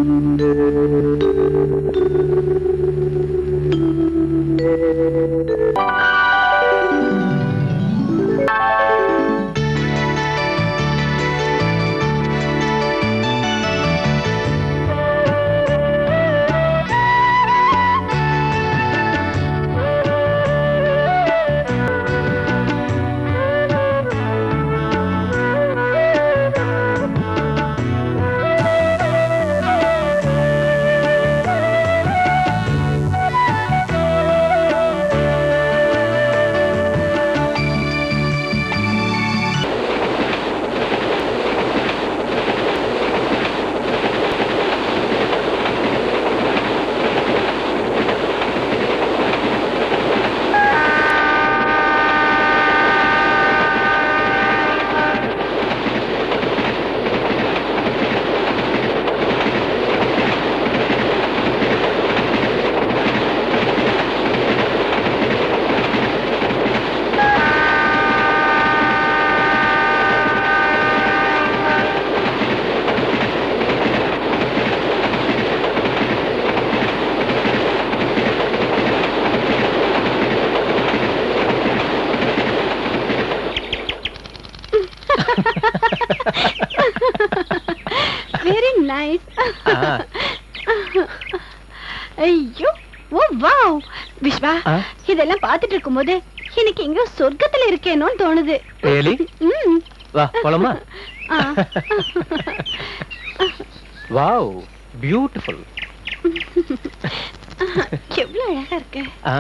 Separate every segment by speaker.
Speaker 1: Very nice
Speaker 2: ஆ.
Speaker 1: ஐயோ ஓ wow Vishwa
Speaker 2: ஆ.
Speaker 1: இதெல்லாம் பார்த்துட்டு இருக்கும்போது எனக்கு எங்கேயோ சொர்க்கத்துல இருக்கேனோன்னு தோணுது
Speaker 2: Really?
Speaker 1: ம்.
Speaker 2: வா போலாமா
Speaker 1: ஆ.
Speaker 2: வாவ் பியூட்டிஃபுல்
Speaker 1: எவ்வளவு அழகா இருக்கு
Speaker 2: ஆ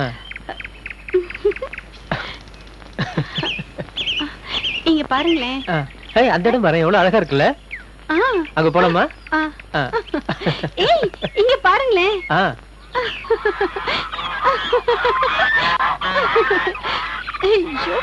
Speaker 1: இங்க பாருங்களேன்
Speaker 2: ஆ. ஏய் அந்த இடம் வரேன் எவ்வளவு அழகா இருக்குல்ல
Speaker 1: ஆ,
Speaker 2: அங்க போலாமா
Speaker 1: ஆ.
Speaker 2: ஆ.
Speaker 1: ஏய் இங்க பாருங்களேன்
Speaker 2: ஆ
Speaker 1: ஐயோ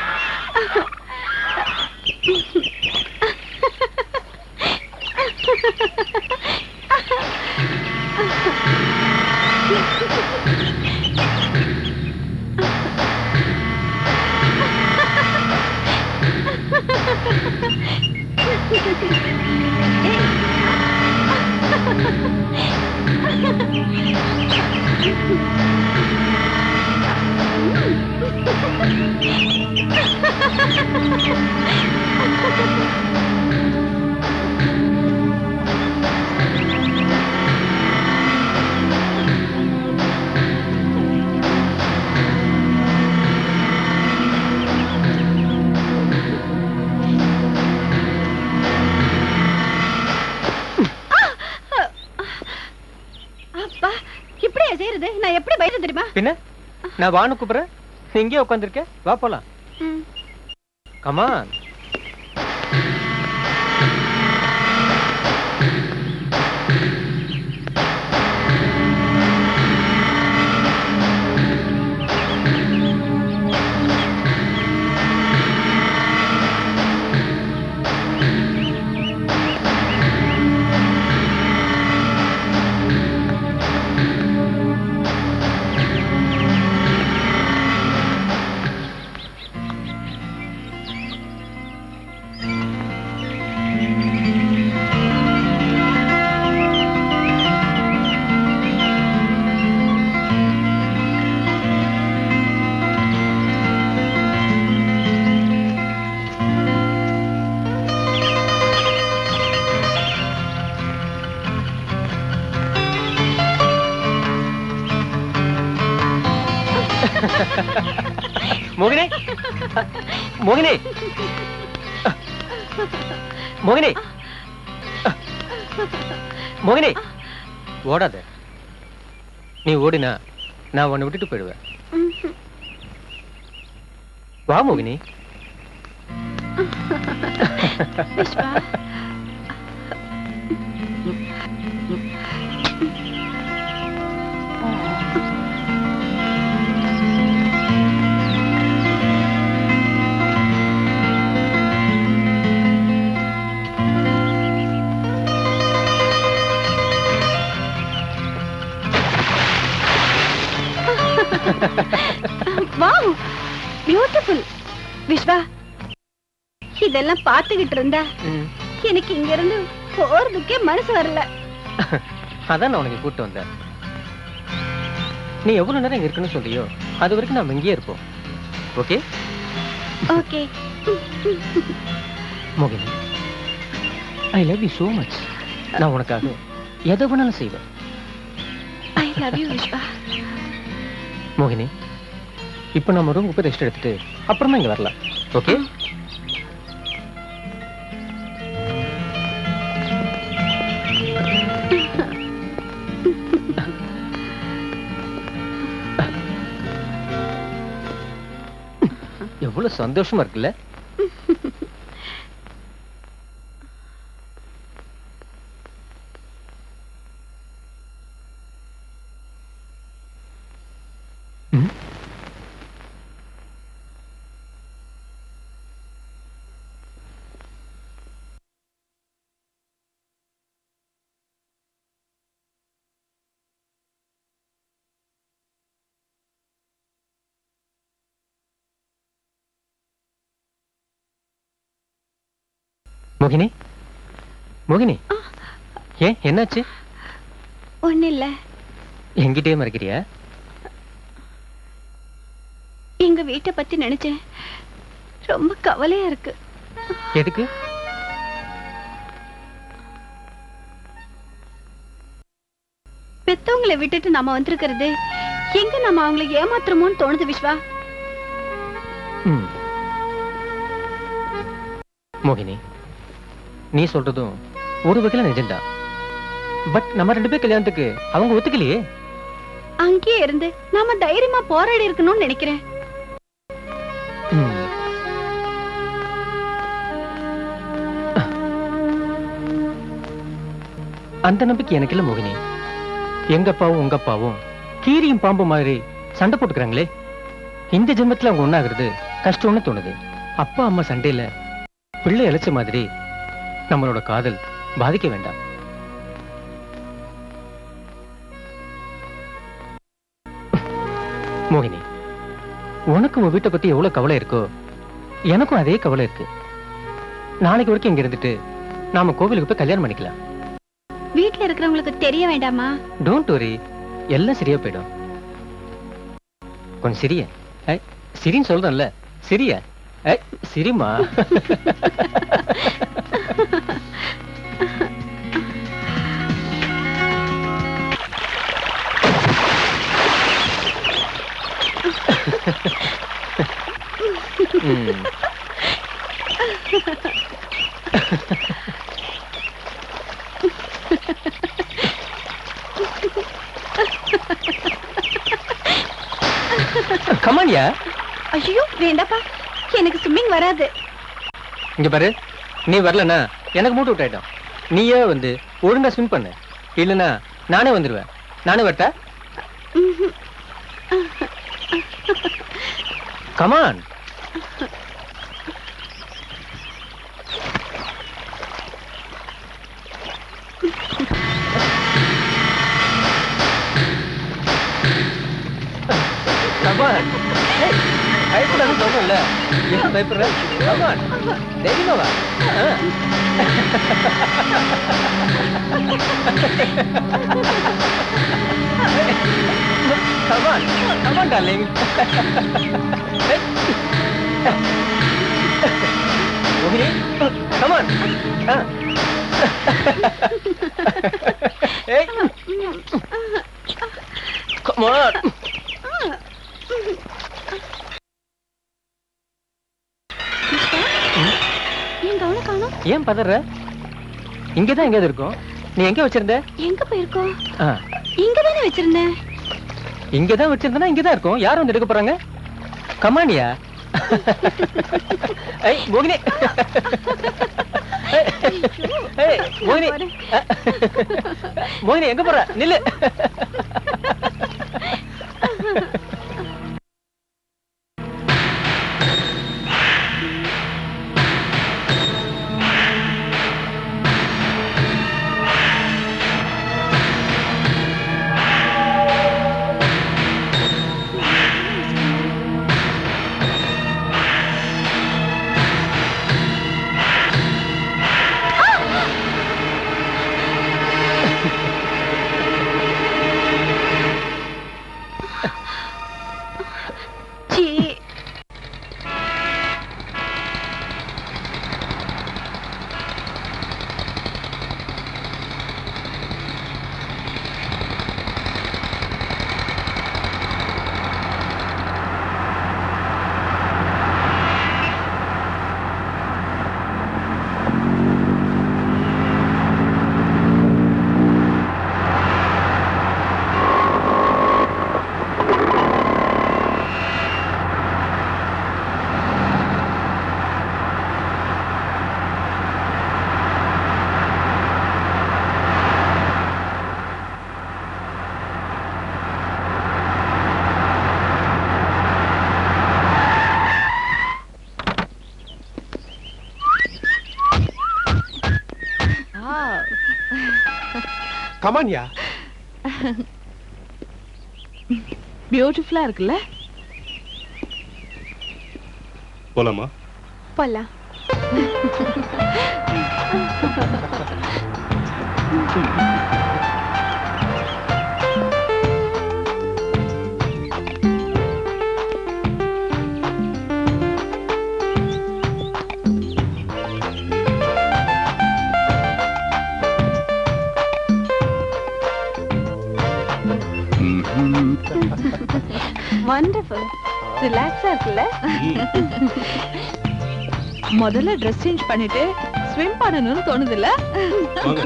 Speaker 1: அப்பா இப்படியா செய்யறது நான் எப்படி பயிர் தெரியுமா
Speaker 2: பின்ன நான் வானு கூப்பிடுறேன் நீ இங்கேயே உட்காந்துருக்க வா போலாம்
Speaker 1: ம்.
Speaker 2: கமான் மோகினி மோகினி மோகினி மோகினி ஓடாத நீ ஓடினா நான் உன்னை விட்டுட்டு போயிடுவேன்
Speaker 1: ம்ஹும்.
Speaker 2: வா மோகினி
Speaker 1: விஸ்வா வாவ் பியூட்டிஃபுல் விஸ்வா இதெல்லாம் பார்த்துக்கிட்டு இருந்தா
Speaker 2: ம்.
Speaker 1: எனக்கு இங்க இருந்து போறதுக்கே மனசு வரல
Speaker 2: அதான் நான் உனக்கு கூப்பிட்டு வந்தேன் நீ எவ்வளவு நேரம் இங்க இருக்குன்னு சொல்றியோ அது வரைக்கும் நாம இங்கேயே இருப்போம் ஓகே
Speaker 1: ஓகே
Speaker 2: மோகினி I love you so much நான் உனக்காக எதை வேணாலும் செய்வேன்
Speaker 1: ஐ லவ் யூ விஸ்வா
Speaker 2: மோகினி இப்போ நம்ம ரூமுக்கு போய் ரெஸ்ட் எடுத்துட்டு அப்புறமா இங்க வரலாம் ஓகே எவ்வளவு சந்தோஷமா இருக்குல்ல ம் மோகினி மோகினி ஏன் என்னாச்சு
Speaker 1: ஒண்ணு இல்ல
Speaker 2: என்கிட்டயே மறைக்கிறியா
Speaker 1: எங்க வீட்டை பத்தி நினைச்சேன் ரொம்ப கவலையா இருக்கு
Speaker 2: எதுக்கு
Speaker 1: பெத்தவங்களை விட்டுட்டு நாம வந்திருக்கிறது எங்க நம்ம அவங்களை ஏமாத்துறோமோன்னு தோணுது விஸ்வா
Speaker 2: ம். மோகினி நீ சொல்றதும் ஒரு வகையில நிஜம்தான் பட் நம்ம ரெண்டு பேர் கல்யாணத்துக்கு அவங்க ஒத்துக்கலையே
Speaker 1: அங்கேயே இருந்து நாம தைரியமா போராடி இருக்கணும்னு நினைக்கிறேன்
Speaker 2: ம். அந்த நம்பிக்கை எனக்கு இல்ல மோகினி எங்க அப்பாவும் உங்க அப்பாவும் கீரியும் பாம்பு மாதிரி சண்டை போட்டுக்கிறாங்களே இந்த ஜென்மத்துல அவங்க ஒண்ணாகிறது கஷ்டம்னு தோணுது அப்பா அம்மா சண்டையில பிள்ளை இழைச்ச மாதிரி நம்மளோட காதல் பாதிக்க வேண்டாம் மோகினி உனக்கு உன் வீட்டை பத்தி எவ்வளவு கவலை இருக்கோ எனக்கும் அதே கவலை இருக்கு நாளைக்கு வரைக்கும் இங்க இருந்துட்டு நாம கோவிலுக்கு போய் கல்யாணம் பண்ணிக்கலாம்
Speaker 1: வீட்ல இருக்கிறவங்களுக்கு தெரிய வேண்டாமா
Speaker 2: டோன்ட் வரி எல்லாம் சரியா போயிடும் கொஞ்சம் சிரிய ஐ, சிரின்னு சொல்றேன்ல சிரிய ஐ, சிரிமா ம். கமான்யா
Speaker 1: ஐயோ வேண்டாப்பா எனக்கு ஸ்விம்மிங் வராது
Speaker 2: இங்க பாரு நீ வரலனா எனக்கு மூட்டு விட்டாயிட்டோம் நீயே வந்து ஒழுங்கா ஸ்விம் பண்ணு இல்லனா நானே வந்துருவேன் நானே வரட்டா
Speaker 1: ம்ஹும்.
Speaker 2: கமான் கமான் பயப்படாத சொல்றேன்ல ஏன் பயப்படுற கமான் தைரியமா வா ஆ. Come on, come on, darling. Mohini, come on. Ah. hey, come on.
Speaker 1: என் கவனம் காணோம்
Speaker 2: ஏன் பதற இங்கதான் எங்கேயாவது இருக்கும் நீ எங்க வச்சிருந்த
Speaker 1: எங்க போயிருக்கோம்
Speaker 2: ஆ,
Speaker 1: இங்கதானே வச்சிருந்தேன்
Speaker 2: இங்கதான் வச்சிருந்தனா இங்கதான் இருக்கும் யார் வந்து எடுக்க போறாங்க கமானியா ஐய் மோகினி ஏய், ஏய், மோகினி மோகினி எங்க போற நில்லு
Speaker 3: கமான்யா
Speaker 4: பியூட்டிஃபுல்லா இருக்குல்ல
Speaker 3: போலாமா
Speaker 1: போலாம் வண்டர்ஃபுல் ரிலாக்ஸா இருக்குல்ல
Speaker 4: முதல்ல ட்ரெஸ் சேஞ்ச் பண்ணிட்டு ஸ்விம் பண்ணணும்னு தோணுதுல்ல
Speaker 3: வாங்க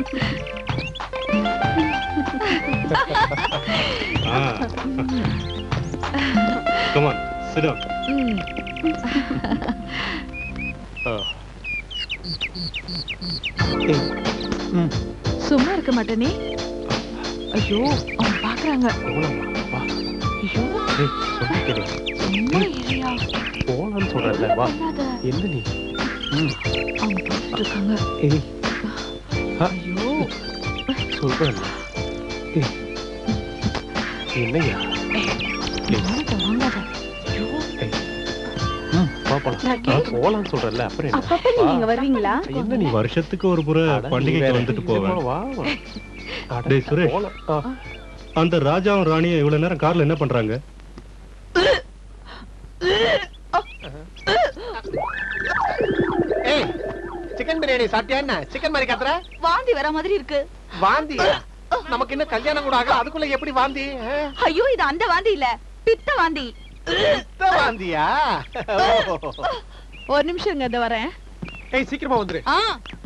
Speaker 3: கமான் சிட் டவுன்
Speaker 4: ம். சும்மா இருக்க மாட்டேனே ஐயோ அவங்க பாக்குறாங்க ஐயோ சும்மா இரியா
Speaker 3: போலான்னு சொல்றல வா
Speaker 4: பண்ணாத.
Speaker 3: என்ன நீ
Speaker 4: அவங்க பார்த்துட்டு இருக்காங்க
Speaker 3: ஏய்
Speaker 4: ஐயோ
Speaker 3: சொல்றேன் ஏய் என்னய்யா
Speaker 4: வாங்காத வாங்காத ஐயோ
Speaker 3: ம் வா போலாம்
Speaker 1: ராகேஷ்.
Speaker 3: நான் போலான்னு சொல்றல அப்புறம் என்ன
Speaker 1: அப்பப்ப நீங்க இங்க வருவீங்களா
Speaker 3: என்ன நீ
Speaker 5: வருஷத்துக்கு ஒரு முறை
Speaker 3: அட, நீ
Speaker 5: பண்டிகைக்கு
Speaker 3: வேற.
Speaker 5: வந்துட்டு
Speaker 3: இங்க
Speaker 5: போவேன்
Speaker 3: வா, வா. அட,
Speaker 5: டேய், சுரேஷ்.
Speaker 3: போலாம். ஆ.
Speaker 5: அந்த ராஜாவும் ராணியும் இவ்வளவு நேரம் கார்ல என்ன பண்றாங்க
Speaker 6: ஏய் சிக்கன் பிரியாணி சாப்பிட்டியா என்ன சிக்கன் மாதிரி கத்துற
Speaker 4: வாந்தி வர மாதிரி இருக்கு
Speaker 6: வாந்தி நமக்கு இன்னும் கல்யாணம் கூட ஆகல அதுக்குள்ள எப்படி வாந்தி ஆ?
Speaker 4: ஐயோ இது அந்த வாந்தி இல்ல பித்த வாந்தி
Speaker 6: பித்த வாந்தியா ஓ.
Speaker 4: ஒரு நிமிஷம் இங்க இந்த வரேன்
Speaker 3: ஏய் சீக்கிரமா வந்துரு
Speaker 4: ஆ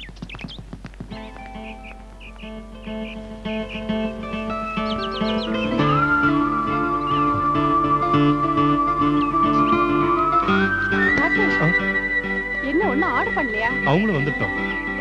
Speaker 1: ராகேஷ், என்ன ஒண்ணும் ஆர்டர் பண்ணலையா
Speaker 5: அவங்களும் வந்துட்டோம்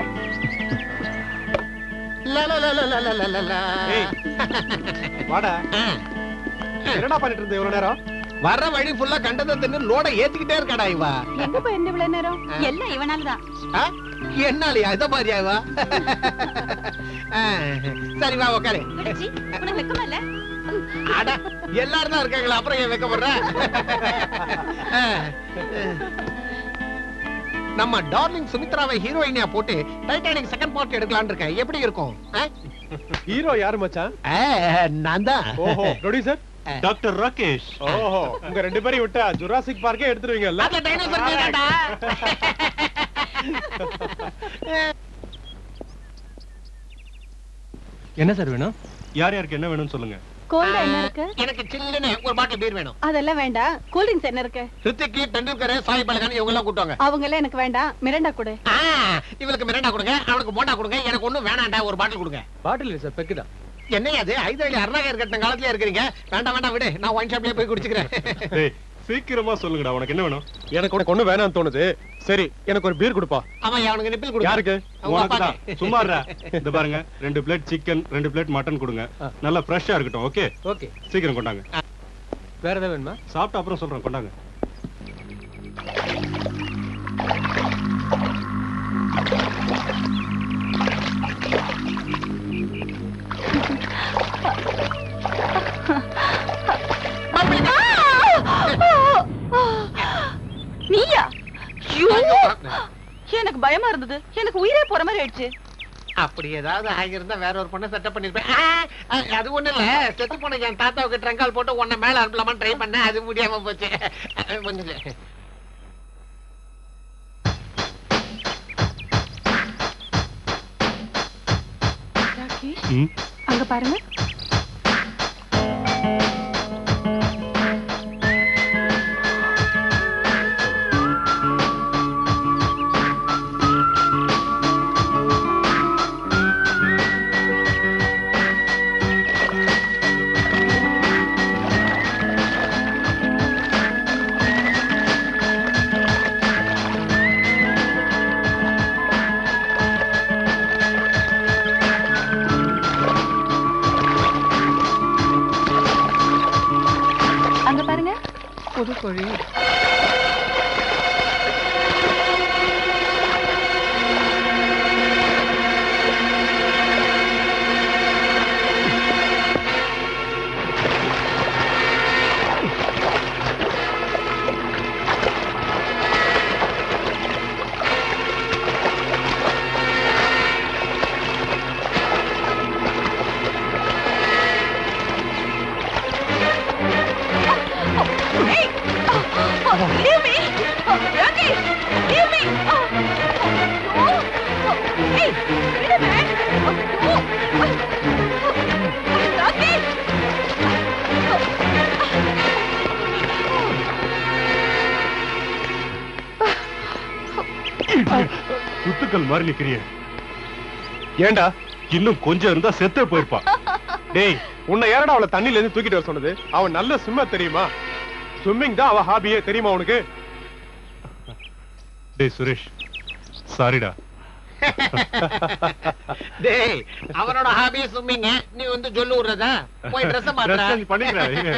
Speaker 6: லா, லா, லா, லா, லா, லா, லா, லா, லா.
Speaker 3: ஏய். வாடா
Speaker 6: ஆ.
Speaker 3: என்னடா பண்ணிட்டு இருந்த இவ்வளவு நேரம்
Speaker 6: வர்ற வழி ஃபுல்லா கண்டதை தின்னு லோட ஏத்திக்கிட்டே இருக்காடா இவா
Speaker 1: எங்க போய் என்ன இவ்வளவு நேரம்
Speaker 4: எல்லாம் இவனால தான்
Speaker 6: ஆ? என்னாலயா இத மாதிரியா இவா ஆ, சரி வா உக்காரு
Speaker 4: உனக்கு வெக்கமா இல்ல
Speaker 6: அட எல்லாரும் தான் இருக்காங்களா அப்புறம் ஏன் வைக்கப்படுற ஆ. நம்ம டார்லிங் சுமித்ராவை ஹீரோயினியா போட்டு டைட்டானிக் செகண்ட் பார்ட் எடுக்கலாம்னு இருக்கேன் எப்படி இருக்கும் ஆ?
Speaker 3: ஹீரோ யாரு மச்சான்
Speaker 6: ஆ, நான் தான்
Speaker 3: ஓஹோ ப்ரொடியூசர்
Speaker 5: டாக்டர் ராகேஷ்
Speaker 3: ஓஹோ உங்க ரெண்டு பேரையும் விட்டா ஜுராசிக் பார்க்கே எடுத்துருவீங்கல்ல
Speaker 6: அதுல டைனோசர் கேட்டாடா
Speaker 2: என்ன சார் வேணும்
Speaker 5: யார் யாருக்கு என்ன வேணும்னு சொல்லுங்க
Speaker 1: கோல்டா என்ன இருக்கு
Speaker 6: எனக்கு சில்லுன்னு ஒரு பாட்டில் பீர் வேணும்
Speaker 1: அதெல்லாம் வேண்டாம் கூல் ட்ரிங்க்ஸ் என்ன இருக்கு
Speaker 6: ரித்திக்கு டெண்டுல்கர் சாய் பலகான் இவங்க எல்லாம் கூட்டுவாங்க
Speaker 1: அவங்க எல்லாம் எனக்கு வேண்டாம் மிரண்டா கொடு
Speaker 6: ஆ, இவளுக்கு மிரண்டா கொடுங்க அவனுக்கு மோட்டா கொடுங்க எனக்கு ஒண்ணும் வேணாம்டா ஒரு பாட்டில் கொடுங்க
Speaker 2: பாட்டில் இல்லை சார் பெக்கு தான்
Speaker 6: என்னையா அது ஐதழி அருணாகர் கட்டின காலத்துல இருக்கிறீங்க வேண்டாம் வேண்டாம் விடு நான் ஒயின் ஷாப்லயே போய் குடிச்சுக்கிறேன்
Speaker 5: டேய் சீக்கிரமா சொல்லுங்கடா உனக்கு என்ன வேணும்
Speaker 3: எனக்கு உனக்கு ஒண்ணு வேணாம்னு தோணுது சரி எனக்கு ஒரு பீர் கொடுப்பா
Speaker 6: ஆமா அவனுக்கு நிப்பில் கொடுங்க
Speaker 3: யாருக்கு
Speaker 6: அவங்க
Speaker 5: உனக்கு தான்
Speaker 6: அப்பாக்கு.
Speaker 5: சும்மா இருடா. இந்த பாருங்க ரெண்டு பிளேட் சிக்கன் ரெண்டு பிளேட் மட்டன் கொடுங்க
Speaker 2: ஆ.
Speaker 5: நல்லா ஃப்ரெஷ்ஷா இருக்கட்டும் ஓகே
Speaker 2: ஓகே
Speaker 5: சீக்கிரம் கொண்டாங்க
Speaker 2: வேற ஏதாவது வேணுமா
Speaker 5: சாப்பிட்ட அப்புறம் சொல்றேன் கொண்டாங்க
Speaker 4: நீயா ஐயோ எனக்கு பயமா இருந்தது எனக்கு உயிரே போற மாதிரி ஆயிடுச்சு
Speaker 6: அப்படி ஏதாவது ஆகியிருந்தா வேற ஒரு பொண்ணை செட்டப் பண்ணிருப்பேன் ஆ, ஆ, அது ஒண்ணு இல்ல செத்து போன என் தாத்தாவுக்கு ட்ரங்கால் போட்டு உன்னை மேல அனுப்பலாமான்னு ட்ரை பண்ணேன் அது முடியாம போச்சு ஒண்ணு இல்ல
Speaker 1: ராகேஷ்
Speaker 5: ம்
Speaker 1: அங்க பாருங்க அங்க பாருங்க
Speaker 4: புது கோழி
Speaker 5: குத்துக்கல் மாதிரி நிக்கிறிய
Speaker 3: ஏன்டா
Speaker 5: இன்னும் கொஞ்சம் இருந்தா செத்தே போயிருப்பா
Speaker 3: டேய் உன்னை யாரடா அவளை தண்ணில இருந்து தூக்கிட்டு வர சொன்னது அவன் நல்ல ஸ்விம்மர் தெரியுமா ஸ்விம்மிங் தான் அவ ஹாபியே தெரியுமா உனக்கு
Speaker 5: டேய் சுரேஷ் சாரிடா
Speaker 6: டேய் அவனோட ஹாபி ஸ்விம்மிங்க நீ வந்து சொல்லு விடுறதா போய் ட்ரெஸ்
Speaker 5: Dress
Speaker 6: மாத்துற
Speaker 5: change பண்ணிக்கிறேன் இருங்க.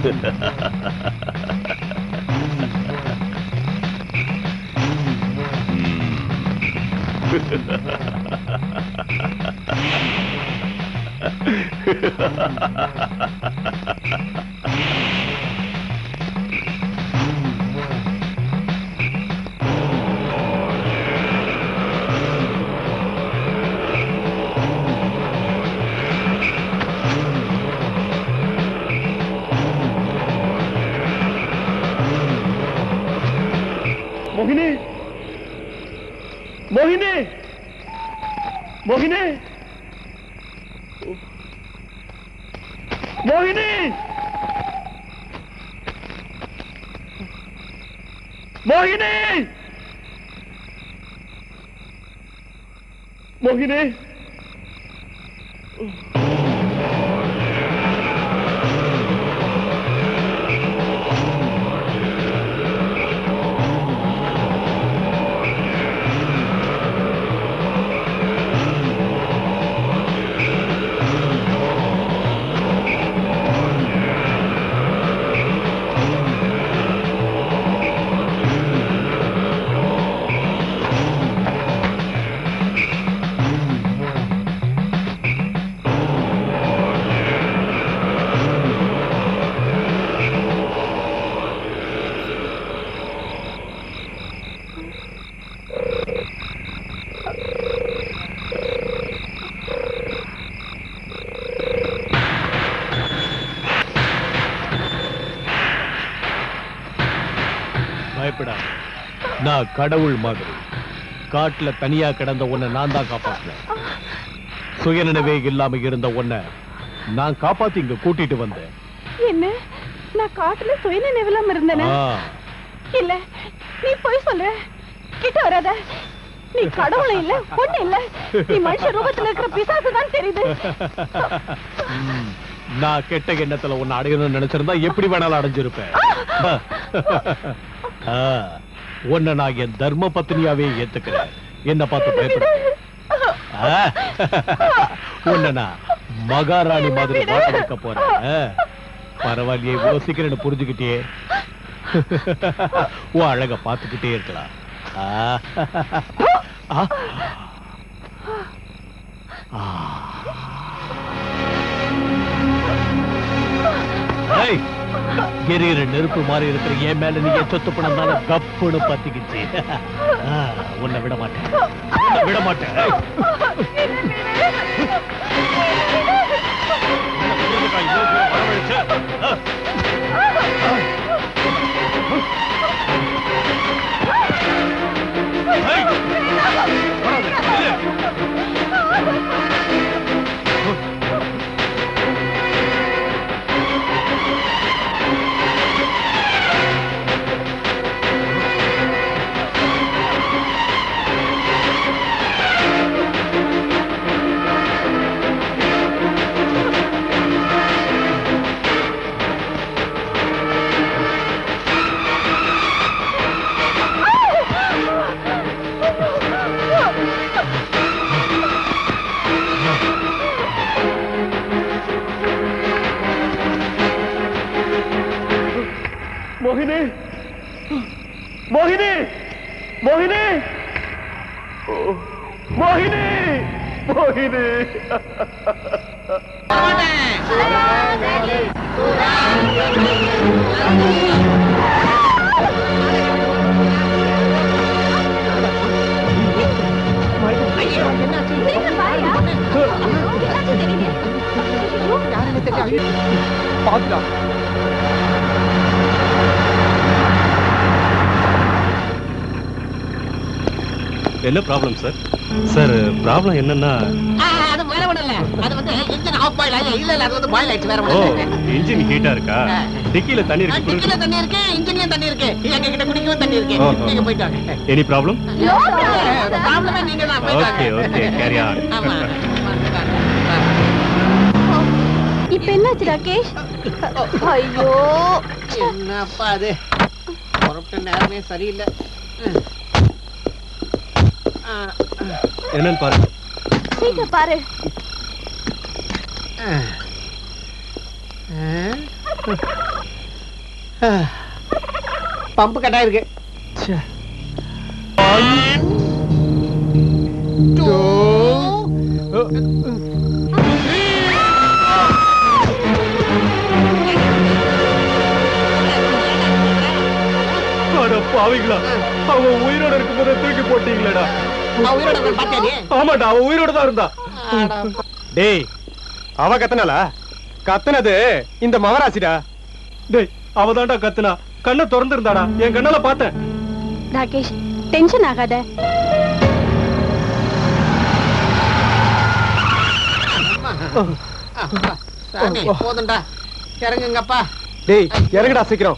Speaker 3: மோகினி மோகினி மோகினி மோகினி மோகினி மோகினி
Speaker 7: பயப்படா நான் கடவுள் மாதிரி காட்டுல தனியா கிடந்த உன்னை நான் தான் காப்பாத்தினேன் சுயநினைவே இல்லாம இருந்த உன்னை நான் காப்பாத்தி இங்க கூட்டிட்டு வந்தேன்
Speaker 1: என்ன நான் காட்டுல சுயநினைவில்லாம இருந்தேனே
Speaker 7: ஆ,
Speaker 1: இல்ல நீ போய் சொல்ற கிட்ட வராத நீ கடவுளை இல்ல பொண்ணு இல்ல நீ மனுஷ ரூபத்துல இருக்கிற பிசாசு தான் தெரியுது
Speaker 7: ம், நான் கெட்ட எண்ணத்துல உன்னை அடையணும்னு நினைச்சிருந்தா எப்படி வேணாலும் அடைஞ்சிருப்பேன் ஆ, உன்னை நான் என் தர்ம பத்னியாவே ஏத்துக்கிறேன் என்ன பார்த்து பயப்பட ஆ, உன்னை நான் மகாராணி மாதிரி வாழ வைக்க போறேன் ஆ, பரவாயில்லையே இவ்வளவு சீக்கிரம் என்ன புரிஞ்சுக்கிட்டியே உன் அழக பார்த்துக்கிட்டே இருக்கலாம் ஆ. ஆ. ஆ. ஏய், எரியிற நெருப்பு மாதிரி இருக்கிற என் மேல நீ சொத்து பணம் தானே கப்புன்னு பத்திக்கிச்சு ஆ, உன்னை விட மாட்டேன் உன்னை விட மாட்டேன் ஏய். என்ன இவ்வளவு தூரம் வரவழைச்ச? ஆ. ஏய், வராத, நில்லு.
Speaker 3: மோகினி மோகினி மோகினி ஓ, மோகினி மோகினி
Speaker 1: சீக்கிரம் வாயா. என்னாச்சு தெரியல. ஐயோ.
Speaker 3: பாத்துடா
Speaker 5: என்ன ப்ராப்ளம் சார் சார் ப்ராப்ளம் என்னன்னா
Speaker 6: ஆ, அது வேற ஒண்ணும் இல்ல அது வந்து இன்ஜின் ஆஃப் பாயில் ஆகி இல்ல இல்ல அது வந்து பாயில் ஆயிடுச்சு வேற
Speaker 5: ஓ
Speaker 6: ஒண்ணும் இல்ல
Speaker 5: இன்ஜின் ஹீட்டா இருக்கா டிக்கில தண்ணி இருக்கு
Speaker 6: டிக்கில தண்ணி இருக்கு இன்ஜின்லயும் தண்ணி இருக்கு எங்க கிட்ட குடிக்கவும் தண்ணி இருக்கு
Speaker 5: ஓஹோ.
Speaker 6: நீங்க போயிட்டு வாங்க
Speaker 5: எனி ப்ராப்ளம்
Speaker 1: No problem.
Speaker 6: ப்ராப்ளமே நீங்க தான் போயிட்டு
Speaker 5: ஓகே
Speaker 6: வாங்க
Speaker 5: ஓகே கேரி ஆன்
Speaker 6: ஆமா
Speaker 1: இப்ப என்னாச்சு ராகேஷ் ஐயோ
Speaker 6: என்னப்பா அது புறப்பட்ட நேரமே சரியில்லை ஆ,
Speaker 5: என்னன்னு பாருங்க
Speaker 1: சீக்கிரம் பாரு
Speaker 6: ஆ. ஆ. பம்பு கட்டா இருக்கு
Speaker 3: அட பாவிங்களா அவன் உயிரோட இருக்கும்போது தூக்கி போட்டீங்களேடா
Speaker 6: அவன் உயிரோட இருக்கான்னு பாத்தியா நீ?
Speaker 3: ஆமாடா அவன் உயிரோட தான் இருந்தா
Speaker 6: ஆடா.
Speaker 3: டேய் அவ கத்தனால கத்துனது இந்த மகராசிடா டேய் அவதான்டா கத்துனா கண்ணை திறந்து இருந்தாடா என் கண்ணால பார்த்தேன்
Speaker 1: ராகேஷ் டென்ஷன் ஆகாத
Speaker 6: அப்பா, சாமி போதும்டா இறங்குங்கப்பா
Speaker 3: டேய் இறங்குடா சீக்கிரம்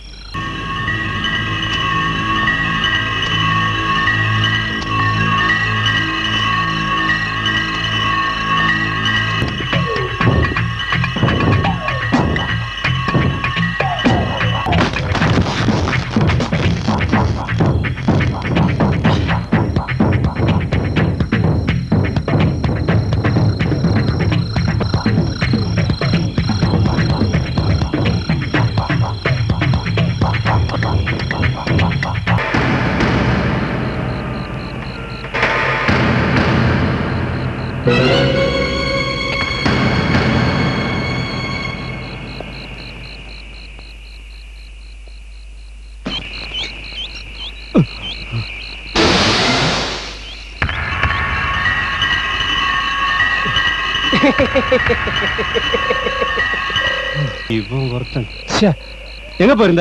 Speaker 5: இவன் ஒருத்தன் ச்சே, எங்க போயிருந்த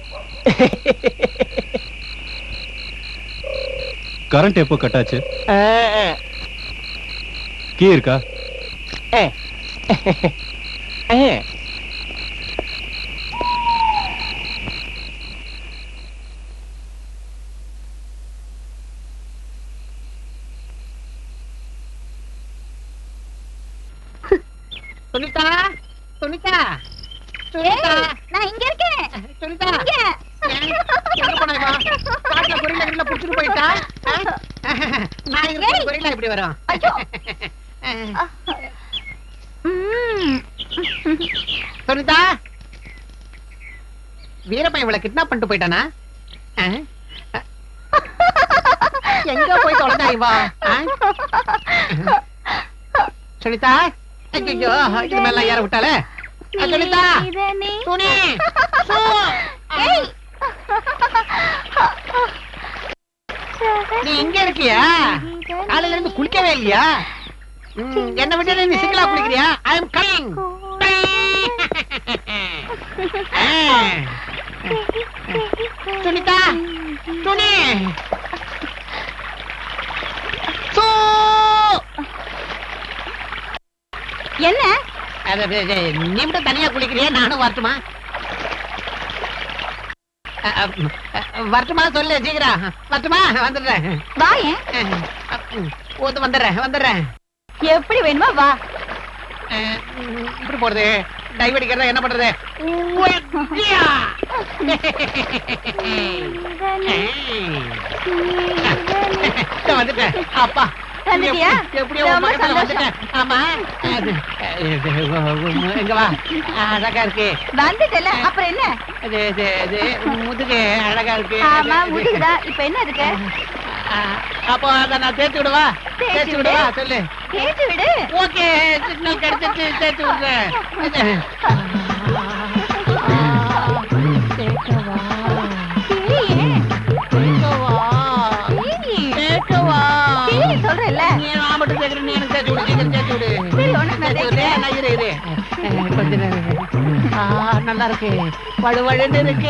Speaker 5: கரண்ட் எப்போ கட்டாச்சு கீ இருக்கா
Speaker 6: சுனிதா சுனிதா சுனிதா
Speaker 1: நான் இங்க இருக்கேன்
Speaker 6: சுனிதா எங்க போனா இவ? காட்டுல கொரில்லா கிரில்லா புடிச்சிட்டு போயிட்டா ஆ? நான் இருக்கிற கொரில்லா இப்படி வரும் சுனிதா வீரப்பன் இவளை கிட்னாப் பண்ணிட்டு போயிட்டானா ஆ? எங்க போய் தொலைஞ்சா இவா ஆ? சுனிதா ஐயோ இது மேல ஏற விட்டாளே ஆ, சுனிதா துணி சூ. நீ இங்க இருக்கியா காலையில இருந்து குளிக்கவே இல்லையா ம், என்ன விட்டு நீ சிங்கிளா குளிக்கிறியா ஐ எம் கமிங் சுனிதா துணி சூ.
Speaker 1: என்ன
Speaker 6: அது, அது, அது, நீ மட்டும் தனியா குளிக்கிறியா நானும் வரட்டுமா அ, அ, அ, வரட்டுமா சொல்லு சீக்கிரம் வரட்டுமா வந்துடுறேன்
Speaker 1: வாயேன்
Speaker 6: ஓத்து வந்துடுறேன் வந்துடுறேன்
Speaker 1: எப்படி வேணுமா வா
Speaker 6: அஹ், உம், இப்படி போறது டைவ் அடிக்கிறதா என்ன பண்றது உய்யா! இதோ வந்துட்டேன் அப்பா
Speaker 1: வந்துட்டியா?
Speaker 6: எப்படி- எப்படியோ உன்
Speaker 1: ரொம்ப
Speaker 6: பக்கத்துல
Speaker 1: சந்தோஷம்.
Speaker 6: வந்துட்டேன் ஆமா அது, இது, எங்க வா அழகா இருக்கு
Speaker 1: வந்துட்டல அப்புறம் என்ன
Speaker 6: இது இது இது முதுகு அழகா இருக்கு
Speaker 1: ஆமா
Speaker 6: இது, இது.
Speaker 1: முடியுதா இப்ப என்ன இருக்கு
Speaker 6: ஆ, அப்போ அதை நான் தேய்ச்சி விடவா
Speaker 1: தேய்ச்சி
Speaker 6: தேய்ச்சி
Speaker 1: விடு.
Speaker 6: விடவா சொல்லு
Speaker 1: கேட்டு விடு
Speaker 6: ஓகே சிக்னல் கிடைச்சிட்டு தேய்ச்சி விடுறேன்
Speaker 1: கிளியே, கிளி. கிளி சொல்றேல்ல
Speaker 6: நீ நான் மட்டும் கேட்கறேன் நீ எனக்கு தேய்ச்சி விடு சீக்கிரம் தேய்ச்சி விடு
Speaker 1: சரி, உனக்கு நான்
Speaker 6: தேய்ச்சி விடு. நான் இரு இரு அஹ், கொஞ்ச நேரம் இரு. ஆ, நல்லா இருக்கு வழு வழுன்னு இருக்கு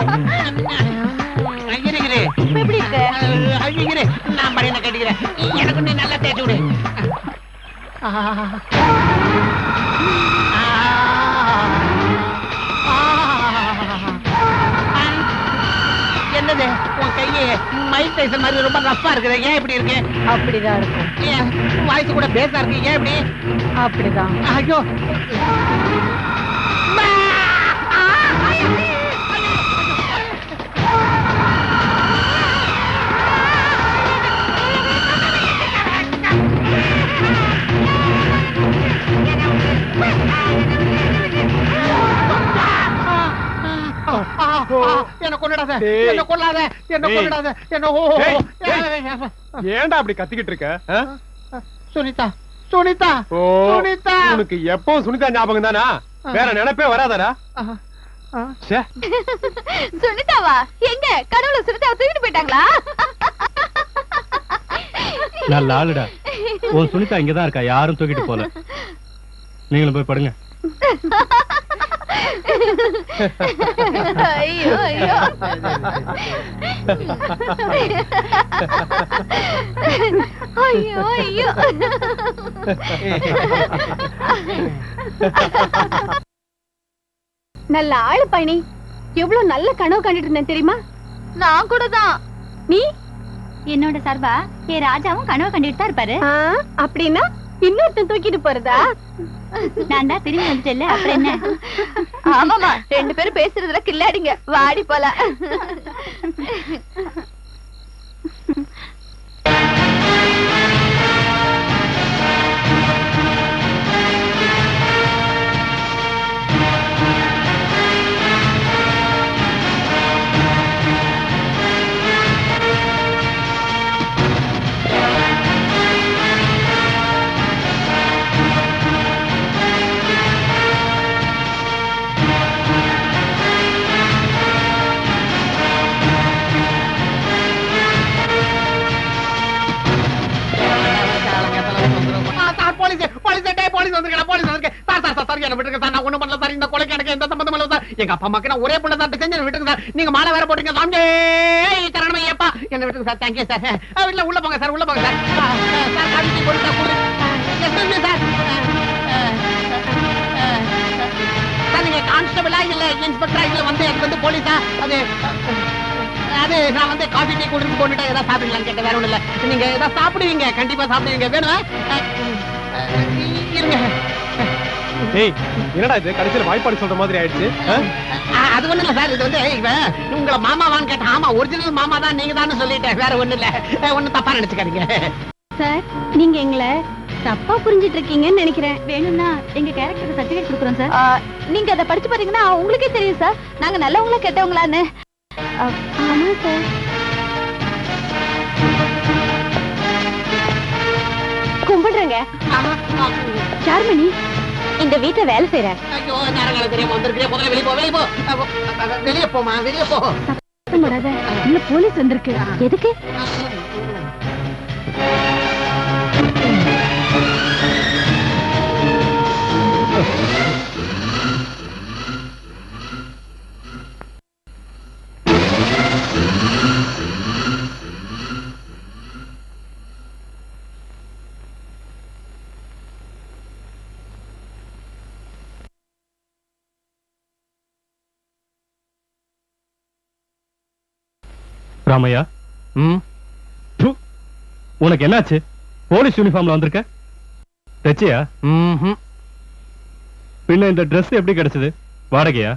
Speaker 6: அஹ், இரு இரு
Speaker 1: இப்ப எப்படி இருக்கு
Speaker 6: அஹ், இரு, இரு நான் மடியில கட்டிக்கிறேன் எனக்கு நீ நல்லா தேய்ச்சி விடு ஆ. ஆ. ஆ. என்னது உன் கையே மைக் டைசன் மாதிரி ரொம்ப ரஃப்பா இருக்குது ஏன் இப்படி இருக்கு
Speaker 1: அப்படிதான் இருக்கும்
Speaker 6: ஏன் வாய்ஸ் கூட பேசா இருக்கு ஏன் இப்படி
Speaker 1: அப்படிதான்
Speaker 6: ஐயோ என்ன கொண்டுடாத
Speaker 3: டேய்.
Speaker 6: என்ன கொல்லாத என்ன
Speaker 3: டேய்.
Speaker 6: கொண்டுடாத என்ன ஓ
Speaker 3: டேய்,
Speaker 6: ஏய்,
Speaker 3: ஏன்டா அப்படி கத்திக்கிட்டு இருக்க ஆ?
Speaker 6: சுனிதா சுனிதா
Speaker 3: ஓ
Speaker 6: சுனிதா
Speaker 3: உனக்கு எப்பவும் சுனிதா ஞாபகம் தானா வேற நினைப்பே வராதடா
Speaker 6: ஆஹா. ஆ.
Speaker 3: ச்சே
Speaker 1: சுனிதாவா எங்க கடவுள சுனிதாவை தூக்கிட்டு போயிட்டாங்களா
Speaker 7: நல்ல ஆளுடா உன் சுனிதா இங்கதான் இருக்கா யாரும் தூக்கிட்டு போல நீங்களும் போய் படுங்க
Speaker 1: ஐயோ ஐயோ ஐயோ ஐயோ நல்ல ஆளு பயணி எவ்வளவு நல்ல கனவு கண்டுட்டு இருந்தேன் தெரியுமா நான் கூட தான் நீ
Speaker 8: என்னோட சார்பா ஏ ராஜாவும் கனவு கண்டுட்டு தான் இருப்பாரு
Speaker 1: ஆ, அப்படின்னா இன்னொருத்தன் தூக்கிட்டு போறதா
Speaker 8: நான் தான் திரும்பி வந்துட்டேன்ல அப்புறம் என்ன
Speaker 1: ஆமாமா ரெண்டு பேரும் பேசுறதுல கில்லாடிங்க வாடி போல
Speaker 6: ஆ, சார், போலீஸ், போலீஸ், டேய், போலீஸ் வந்திருக்கேன், போலீஸ் வந்திருக்கேன். சார், சார், சார், சார், என்னை விட்டுருங்க சார், நான் ஒண்ணும் பண்ணல சார், இந்த கொலைக்கு எனக்கு எந்த சம்பந்தமும் இல்ல சார். எங்க அப்பா அம்மாக்கு நான் ஒரே புள்ள சார், செஞ்சு என்னை விட்டுருங்க சார். நீங்க மாலை வேற போட்டீங்க, சாமி. ஏய், சரணம் ஐயப்பா. என்னை விட்டுருங்க சார், thank you சார். ஆ, இல்ல, உள்ள போங்க சார், உள்ள போங்க சார். ஆ, ஆ, சார், காபி டீ போடுங்க சார், போடுங்க. ஆ, excuse me சார். ஆ, ஆ, ஆ, ஆ, சார், நீங்க கான்ஸ்டபிளா இல்ல இன்ஸ்பெக்டரா இல்ல வந்து எனக்கு வந்து போலீஸா அது அது நான் வந்து காஃபி டீ குடிச்சு போட்டுட்டு ஏதாவது சாப்பிடலாம்னு கேட்டேன் வேற ஒண்ணும் இல்ல நீங்க ஏதாவது சாப்பிடுவீங்க கண்டிப்பா சாப்பிடுவீங்க வேணுமா அஹ், அஹ், இருங்க
Speaker 3: ஏய் என்னடா இது கடைசியில வாய்ப்பாடு சொல்ற மாதிரி ஆயிடுச்சு ஆ?
Speaker 6: அஹ், அது ஒண்ணும் இல்ல சார் இது வந்து இவன் உங்களை மாமாவான்னு கேட்டேன் ஆமா ஒரிஜினல் மாமா தான் நீங்க தான் சொல்லிட்டேன் வேற ஒண்ணும் இல்ல அஹ், ஒண்ணும் தப்பா நினைச்சுக்காதீங்க
Speaker 1: சார் நீங்க எங்களை தப்பா புரிஞ்சிட்டு இருக்கீங்கன்னு நினைக்கிறேன்
Speaker 8: வேணும்னா எங்க கேரக்டருக்கு சர்டிபிகேட் கொடுக்குறோம் சார்
Speaker 1: ஆ, நீங்க அதை படிச்சு பாத்தீங்கன்னா உங்களுக்கே தெரியும் சார் நாங்க நல்லவங்களா கெட்டவங்களான்னு ஆ, ஆமா சார் கும்பிடுறேங்க
Speaker 6: ஆமா, ஆமா.
Speaker 1: சார்மணி இந்த வீட்டுல வேலை செய்யற
Speaker 6: ஐயோ நேரங்கள தெரியாம வந்திருக்கேன் முதல்ல வெளியே போ வெளியே போ அஹ், அஹ், வெளியே போமா வெளியே போ
Speaker 1: போடாத உள்ள போலீஸ் வந்திருக்கு எதுக்கு
Speaker 7: ராமையா
Speaker 2: ம்
Speaker 7: ப்பு. உனக்கு என்னாச்சு போலீஸ் யூனிஃபார்ம்ல வந்திருக்க தச்சியா
Speaker 2: ம்ஹும்.
Speaker 7: பின்ன இந்த Dress எப்படி கிடைச்சது வாடகையா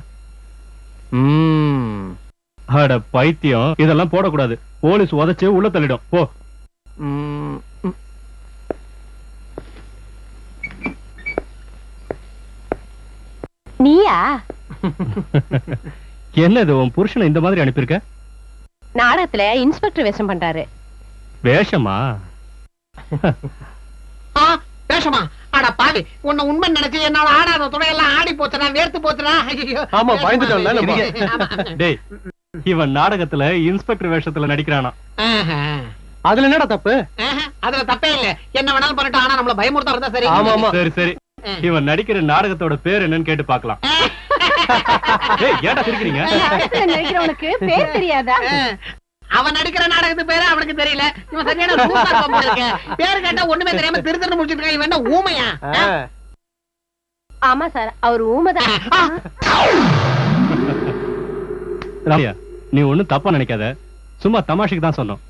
Speaker 2: ம்
Speaker 7: அட பைத்தியம் இதெல்லாம் போடக்கூடாது போலீஸ் உதைச்சு உள்ள தள்ளிடும் போ
Speaker 2: ம் ம்.
Speaker 1: நீயா
Speaker 7: என்னது உன் புருஷனை இந்த மாதிரி அனுப்பியிருக்க
Speaker 1: நாடகத்துல இன்ஸ்பெக்டர் வேஷம் பண்றாரு
Speaker 7: வேஷமா
Speaker 6: ஆ, பேசுமா அட பாவி உன்னை உண்மை நினைச்சு என்னால ஆடாத துணையெல்லாம் ஆடி போச்சுனா வேர்த்து போச்சுனா ஐயோ
Speaker 3: ஆமா, பயந்துட்டோம்ல நம்ம.
Speaker 6: ஆமா.
Speaker 7: டேய் இவன் நாடகத்துல இன்ஸ்பெக்டர் வேஷத்துல நடிக்கிறானா
Speaker 6: ஆஹா.
Speaker 3: அதுல என்னடா தப்பு
Speaker 6: ஆஹா, அதுல தப்பே இல்ல என்ன வேணாலும் பண்ணட்டும் ஆனா நம்மள பயமுறுத்தா இருந்தா சரி
Speaker 3: ஆமா, ஆமா.
Speaker 7: சரி சரி இவன் நடிக்கிற நாடகத்தோட பேர் என்னன்னு கேட்டு பார்க்கலாம் ஏய் ஏன்டா சிரிக்கிறீங்க
Speaker 1: நாடகத்துல நடிக்கிறவனுக்கு பேர் தெரியாதா
Speaker 6: ஆ. அவன் நடிக்கிற நாடகத்து பேரு அவனுக்கு தெரியல இவன் சரியான லூசா இருப்பான் போல இருக்கு. பேரு கேட்டா ஒண்ணுமே தெரியாம திரு திரு முடிச்சிட்டு இருக்கான். இவன் என்ன ஊமையா
Speaker 3: ஆ.
Speaker 1: ஆமா சார் அவர் ஊமைதான்
Speaker 6: ஆ.
Speaker 7: ராமையா நீ ஒண்ணும் தப்பா நினைக்காத சும்மா தமாஷுக்கு தான் சொன்னோம்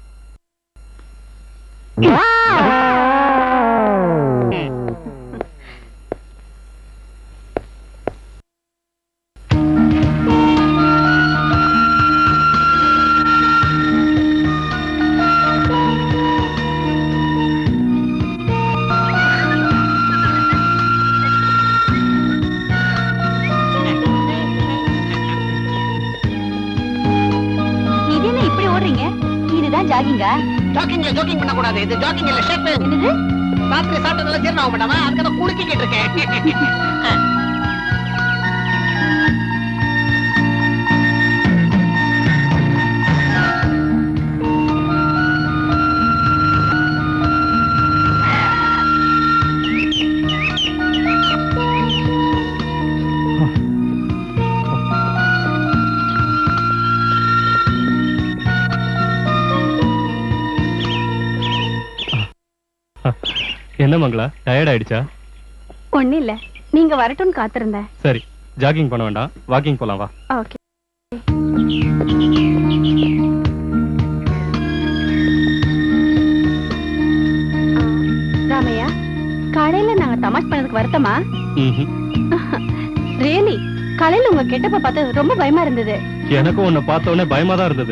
Speaker 8: இதான் ஜாகிங்கா
Speaker 6: ஜாக்கிங்ல ஜோக்கிங் பண்ண கூடாது இது ஜாக்கிங் இல்ல ஷேப்
Speaker 8: என்னது
Speaker 6: ராத்திரி சாப்பிட்டதுல ஜீரணம் ஆக மாட்டாமா அதுக்கு தான் குலுக்கிக்கிட்டு இருக்கேன்
Speaker 3: என்ன மங்களா டயர்ட் ஆயிடுச்சா
Speaker 1: ஒண்ணு இல்ல நீங்க வரட்டும்னு காத்திருந்தேன்
Speaker 3: சரி ஜாகிங் பண்ண வேண்டாம் வாக்கிங் போலாம் வா
Speaker 1: ஓகே ராமையா காலையில நாங்க தமாஷ் பண்ணதுக்கு வருத்தமா
Speaker 3: ம்ஹும்.
Speaker 1: ரியலி காலையில உங்க கெட்டப்ப பார்த்து ரொம்ப பயமா இருந்தது
Speaker 3: எனக்கும் உன்னை பார்த்த உடனே பயமா தான் இருந்தது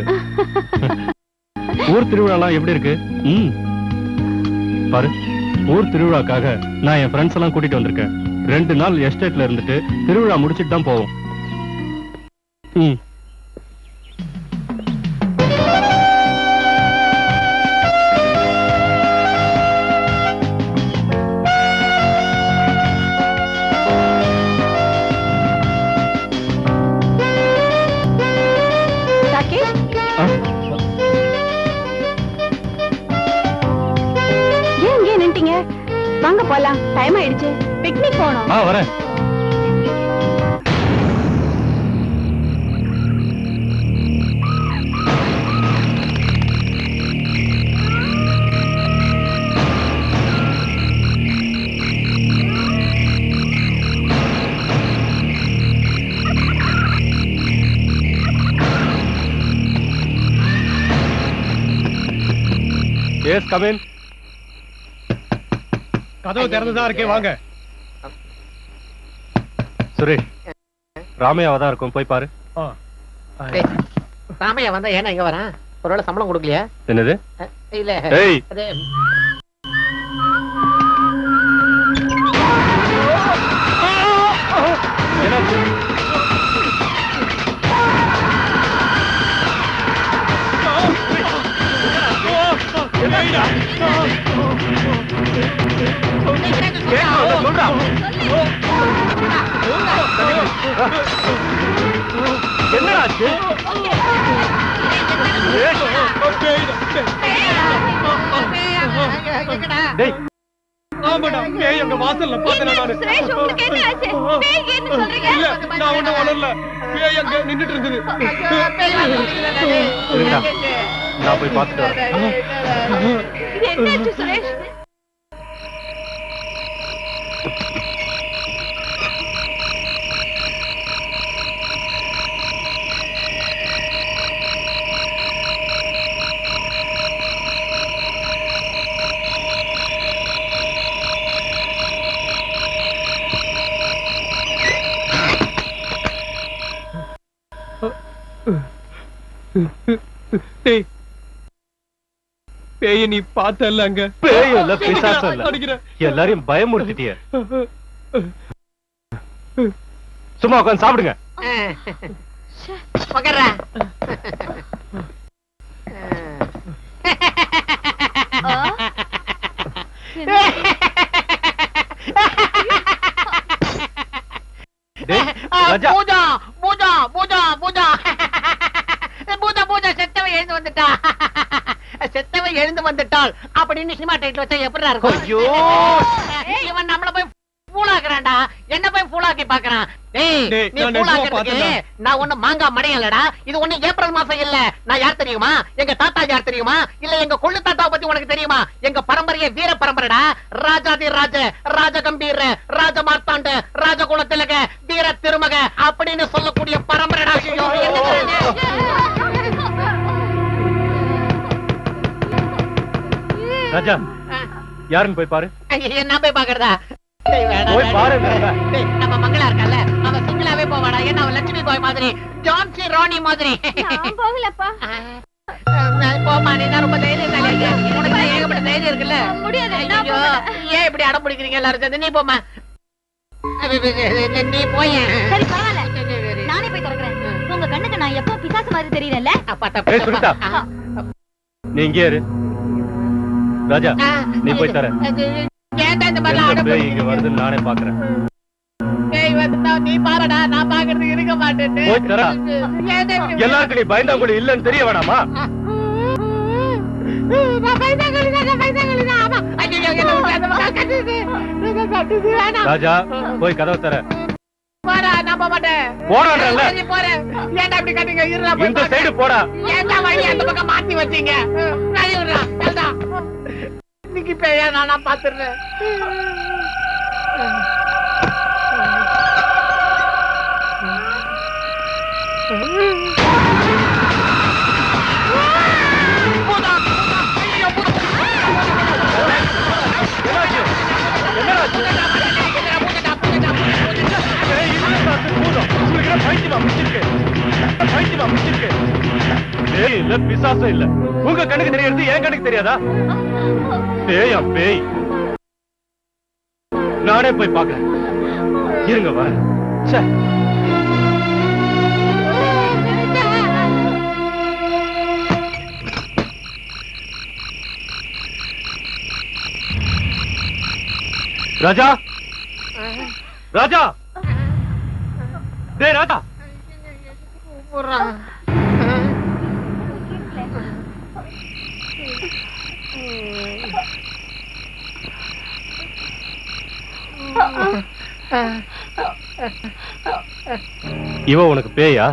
Speaker 3: ஊர் திருவிழாலாம் எப்படி இருக்கு ம் பாரு ஊர் திருவிழாக்காக நான் என் ஃப்ரெண்ட்ஸ் எல்லாம் கூட்டிட்டு வந்திருக்கேன் ரெண்டு நாள் எஸ்டேட்ல இருந்துட்டு திருவிழா முடிச்சிட்டு தான் போவோம் ம்
Speaker 1: ராகேஷ்
Speaker 3: ஆ,
Speaker 1: ஏன் இங்கே நின்ட்டீங்க வாங்க போலாம் டைம் ஆயிடுச்சு பிக்னிக் போகணும்
Speaker 3: ஆ வரேன் எஸ் கமின் கதவு திறந்துதான் இருக்கே வாங்க சுரேஷ் ராமையாவா தான் இருக்கும் போய் பாரு
Speaker 6: ராமையா வந்தா ஏன்னா இங்க வரேன் ஒருவேளை சம்பளம் கொடுக்கலையா
Speaker 3: என்னது
Speaker 6: இல்ல
Speaker 3: ஏய்
Speaker 6: அது
Speaker 3: என்னாச்சு என்னடாச்சு
Speaker 6: எங்கடா?
Speaker 3: டேய் ஆமாடா பேய் எங்க வாசல்ல பார்த்தேன் நானு
Speaker 1: சுரேஷ் உங்களுக்கு என்ன ஆச்சு பேய் என்ன சொல்றீங்க
Speaker 3: இல்ல நான் ஒண்ணும் வளரல பேய் அங்க நின்னுட்டு இருந்தது
Speaker 6: ஐயோ, பேய் வந்துருச்சுடா.
Speaker 3: இருடா. நான் போய் பார்த்துட்டு வரேன்
Speaker 1: என்னாச்சு சுரேஷ்
Speaker 3: டேய் பேய நீ பார்த்தல்ல அங்க பேய் இல்ல பிசாசு இல்ல எல்லாரையும் பயமுறுத்திட்டிய சும்மா உட்கார்ந்து சாப்பிடுங்க
Speaker 6: உக்கார்றா.
Speaker 3: டேய்
Speaker 6: ஆ,
Speaker 3: ராஜா
Speaker 6: பூஜா பூஜா பூஜா பூஜா பூஜா பூஜா செத்தவன் எழுந்து வந்துட்டா செத்தவன் எழுந்து வந்துட்டாள் அப்படின்னு சினிமா டைட்டில் வச்சா எப்படிடா இருக்கும்
Speaker 3: ஐயோ.
Speaker 6: இவன் நம்மள போய் பூலாக்குறான்டா என்ன போய் பூலாக்கி பாக்குறான் டேய்
Speaker 3: டேய்,
Speaker 6: நீ
Speaker 3: நான் நிஜமா
Speaker 6: பூலாக்கிறதுக்கு
Speaker 3: பார்த்தேன்டா.
Speaker 6: நான் ஒண்ணு மாங்கா மடையலடா இது ஒண்ணு ஏப்ரல் மாசம் இல்ல நான் யார் தெரியுமா எங்க தாத்தா யார் தெரியுமா இல்ல எங்க கொள்ளு தாத்தாவை பத்தி உனக்கு தெரியுமா எங்க பரம்பரையே வீர பரம்பரைடா ராஜாதி ராஜ ராஜ கம்பீர ராஜ மார்த்தாண்ட ராஜ குலத்திலக வீர திருமக அப்படின்னு சொல்லக்கூடிய பரம்பரைடா ஐயோ, என்னடா இது?
Speaker 3: ராஜா யாருன்னு போய் பாரு
Speaker 6: ஐயோ, நான் போய் பாக்குறதா டேய், வேணாம்,
Speaker 3: போய்
Speaker 6: வேணாம்.
Speaker 3: பாருங்க.
Speaker 6: டேய், நம்ம மங்களா இருக்கல்ல அவ சிங்கிளாவே போவாடா ஏன்னா அவன் லட்சுமி பாய் மாதிரி ஜான்சி ராணி மாதிரி
Speaker 1: நான் போகலப்பா
Speaker 6: போமா நீ தான் ரொம்ப தைரியசாலி ஐயா. உனக்கு தான் ஏகப்பட்ட தைரியம் இருக்குல்ல
Speaker 1: முடியாது நான்
Speaker 6: ஐயோ,
Speaker 1: போகல.
Speaker 6: ஏன் இப்படி அடம் பிடிக்கிறீங்க எல்லாரும் சேர்ந்து நீ போமா நீ போய
Speaker 8: சரி பரவாயில்ல நானே போய் திறக்கிறேன் உங்க கண்ணுக்கு நான் எப்போ பிசாசு மாதிரி தெரியறேன்ல
Speaker 3: ஏய், சுனிதா. நீ இங்கே இரு ராஜா நீ போய் தர
Speaker 6: ஏன்டா இந்த
Speaker 3: எந்த
Speaker 6: மாதிரிலாம்
Speaker 3: பேய் இங்க வருதுன்னு நானே பாக்குறேன்
Speaker 6: பேய் வந்துட்டா நீ பாருடா நான் பாக்குறதுக்கு இருக்க மாட்டேன்
Speaker 3: போய் தரா எல்லாருக்கும் நீ பயந்தாங்குழி இல்லன்னு தெரிய வேணாமா
Speaker 6: நான் பைசாங்களி தான் நான் பைசாங்களி தான் ஆமா ஐயோ என்ன விட்டு அந்த பக்கம் கட்டுது இதை கட்டுது வேணாம்
Speaker 3: ராஜா போய் கதவை தர
Speaker 6: போடா நான் போக மாட்டேன்
Speaker 3: போறான்றல்ல
Speaker 6: சரி, போறேன் ஏன்டா இப்படி கட்டுங்க இருடா போய்
Speaker 3: இந்த
Speaker 6: பார்க்கறேன்.
Speaker 3: சைடு போடா
Speaker 6: ஏன்டா வழி அந்த பக்கம் மாத்தி வச்சீங்க வழி விடுறா செல்டா இன்னைக்கு பேயா நானா பாத்துறேன்
Speaker 3: ஏய், இல்ல சாத்து, பூதம். உங்களுக்கு என்ன பைத்தியமா முடிச்சிருக்கு? பைத்தியமா முடிச்சிருக்கு? பேய் இல்ல, பிசாசும் இல்ல. உங்க கண்ணுக்கு தெரியறது என் கண்ணுக்கு தெரியாதா பேயா பேய் நானே போய் பாக்குறேன் இருங்க வரேன் ச்சே. ராஜா ராஜா டேய் ராஜா இவ உனக்கு பேயா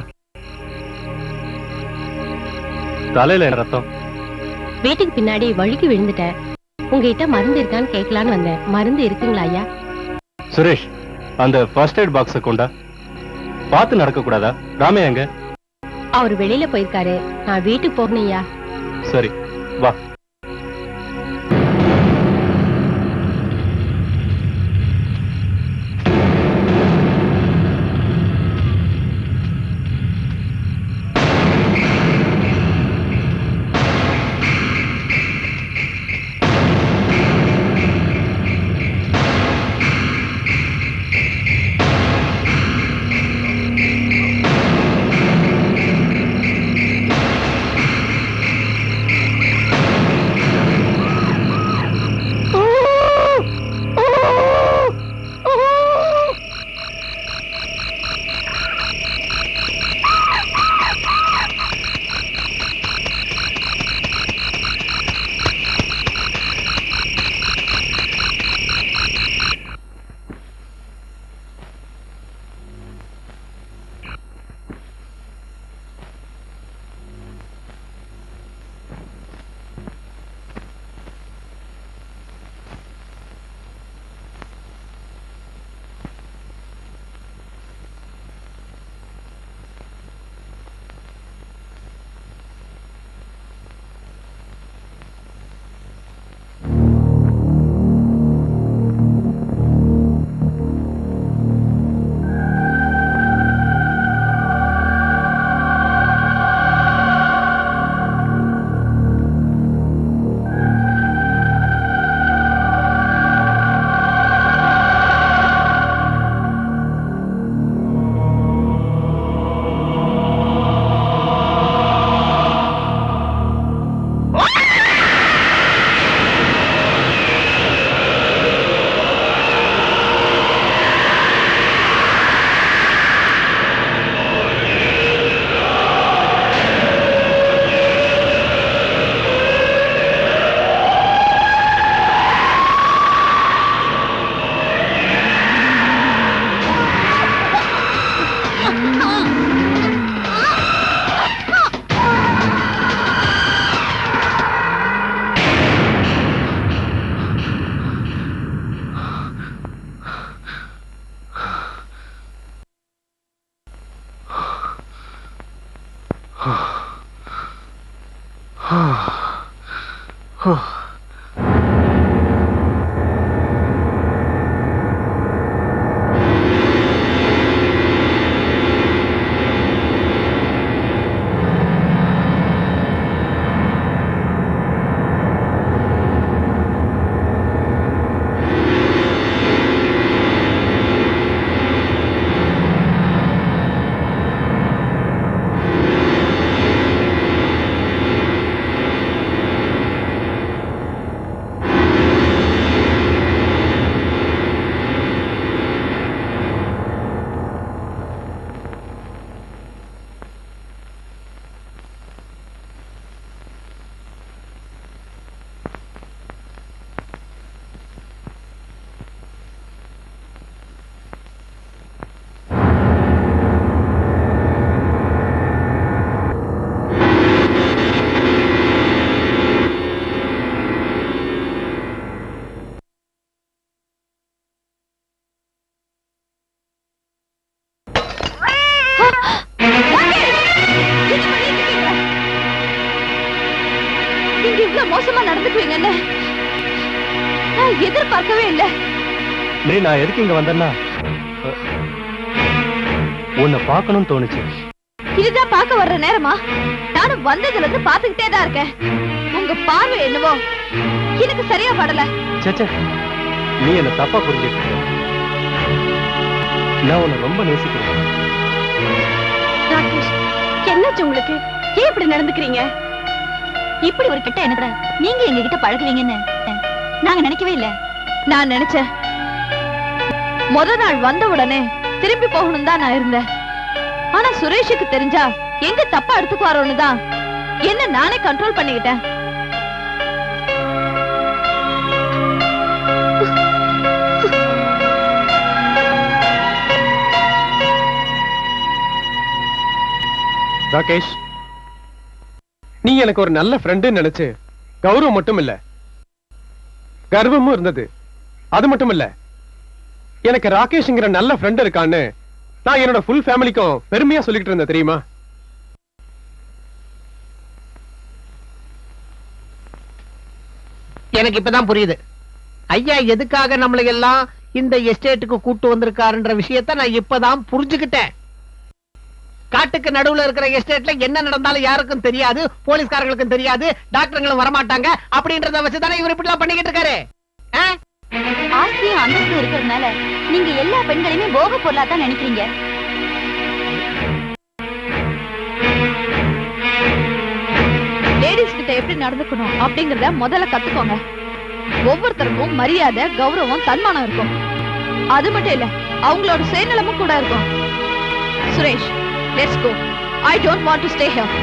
Speaker 3: தலையில என்ன ரத்தம்
Speaker 9: வீட்டுக்கு பின்னாடி வழுக்கி விழுந்துட்டேன் உங்ககிட்ட மருந்து இருக்கான்னு கேட்கலான்னு வந்தேன் மருந்து இருக்குங்களா ஐயா
Speaker 3: சுரேஷ் அந்த ஃபர்ஸ்ட் எய்ட் பாக்ஸ கொண்டா பார்த்து நடக்க கூடாதா ராமே எங்க
Speaker 9: அவர் வெளியில போயிருக்காரு நான் வீட்டுக்கு போகணும் ஐயா
Speaker 3: சரி வா
Speaker 1: இவ்வளவு மோசமா நடந்துக்குவீங்கன்னு நான் எதிர்பார்க்கவே இல்லை
Speaker 3: மேரி நான் எதுக்கு இங்க வந்தேன்னா உன்னை பார்க்கணும்னு தோணுச்சு
Speaker 1: இதுதான் பார்க்க வர்ற நேரமா நானும் வந்ததுல இருந்து பாத்துக்கிட்டே தான் இருக்கேன் உங்க பார்வை என்னவோ எனக்கு சரியா படல
Speaker 3: சேச்சே நீ என்ன தப்பா புரிஞ்சுட்டு இருக்க. நான் உன்னை ரொம்ப நேசிக்கிறேன்
Speaker 1: ராகேஷ் என்னாச்சு உங்களுக்கு ஏன் இப்படி நடந்துக்கிறீங்க
Speaker 8: இப்படி ஒரு கிட்ட என்ன நீங்க எங்க கிட்ட பழகுவீங்கன்னு நாங்க நினைக்கவே இல்ல
Speaker 1: நான் நினைச்சேன் முத நாள் வந்த உடனே திரும்பி போகணும் தான் நான் இருந்தேன் ஆனா சுரேஷுக்கு தெரிஞ்சா எங்க தப்பா எடுத்துக்குவாரோன்னு தான் என்ன நானே கண்ட்ரோல் பண்ணிக்கிட்டேன்
Speaker 10: ராகேஷ் நீ எனக்கு ஒரு நல்ல ஃப்ரெண்டுன்னு நினைச்சு கௌரவம் மட்டும் இல்ல கர்வமும் இருந்தது அது மட்டும் இல்ல எனக்கு ராகேஷ்ங்கிற நல்ல ஃப்ரெண்ட் இருக்கான்னு நான் என்னோட ஃபுல் ஃபேமிலிக்கும் பெருமையா சொல்லிக்கிட்டு இருந்தேன் தெரியுமா
Speaker 6: எனக்கு இப்பதான் புரியுது ஐயா எதுக்காக நம்மளை எல்லாம் இந்த எஸ்டேட்டுக்கு கூட்டு வந்திருக்காருன்ற விஷயத்த நான் இப்பதான் புரிஞ்சுக்கிட்டேன் காட்டுக்கு நடுவுல இருக்கிற எஸ்டேட்ல என்ன நடந்தாலும் யாருக்கும் தெரியாது போலீஸ்காரங்களுக்கும் தெரியாது டாக்டருங்களும் வரமாட்டாங்க அப்படின்றத வச்சுதானே இவர் இப்படி எல்லாம் பண்ணிக்கிட்டு இருக்காரு ஆ?
Speaker 8: ஆஸ்தியும் அந்தஸ்தும் இருக்கிறதுனால நீங்க எல்லா பெண்களையுமே போக பொருளா தான் நினைக்கிறீங்க
Speaker 1: லேடிஸ் கிட்ட எப்படி நடந்துக்கணும் அப்படிங்கறத முதல்ல கத்துக்கோங்க ஒவ்வொருத்தருக்கும் மரியாதை கௌரவம் தன்மானம் இருக்கும் அது மட்டும் இல்ல அவங்களோட சுயநலமும் கூட இருக்கும் Suresh let's go I don't want to stay here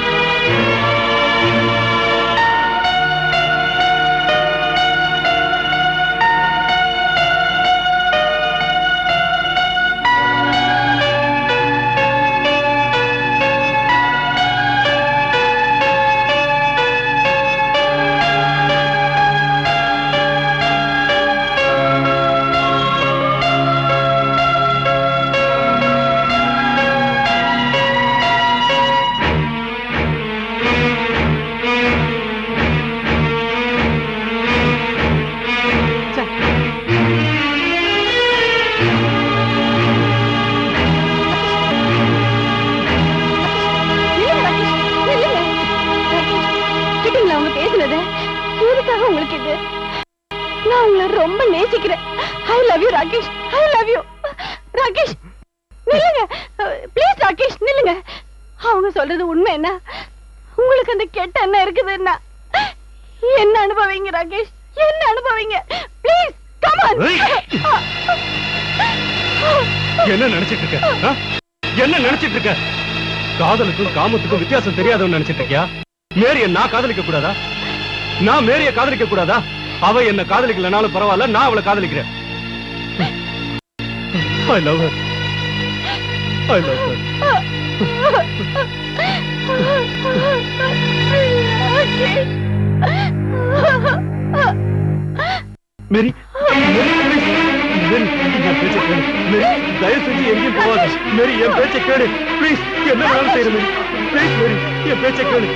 Speaker 1: கேட்டீங்களா அவங்க பேசுனது எதுக்காக உங்களுக்கு இது நான் உங்களை ரொம்ப நேசிக்கிறேன் I love you Rakesh I love you Rakesh நில்லுங்க ப்ளீஸ் ராகேஷ் நில்லுங்க அவங்க சொல்றது உண்மை என்ன உங்களுக்கு அந்த கெட்ட என்ன இருக்குதுன்னா என்ன அனுபவிங்க ராகேஷ் என்ன அனுபவிங்க ப்ளீஸ் கம்
Speaker 3: என்ன நினைச்சிட்டு இருக்க ஆ? என்ன நினைச்சிட்டு இருக்க காதலுக்கும் காமத்துக்கும் வித்தியாசம் தெரியாதவன் நினைச்சிட்டு இருக்கியா மேரிய நான் காதலிக்க கூடாதா நான் மேரிய காதலிக்க கூடாதா அவ என்ன காதலிக்கலனாலும் பரவாயில்ல நான் அவளை காதலிக்கிறேன் I love her I love her Mary Mary please. Mary என் பேச்சை கேளு மேரி தயவு செஞ்சு எங்கேயும் போகாத மேரி என் பேச்சை கேளு ப்ளீஸ் என்ன வேணாலும் செய்யற மேரி ப்ளீஸ் மேரி என் பேச்சை கேளு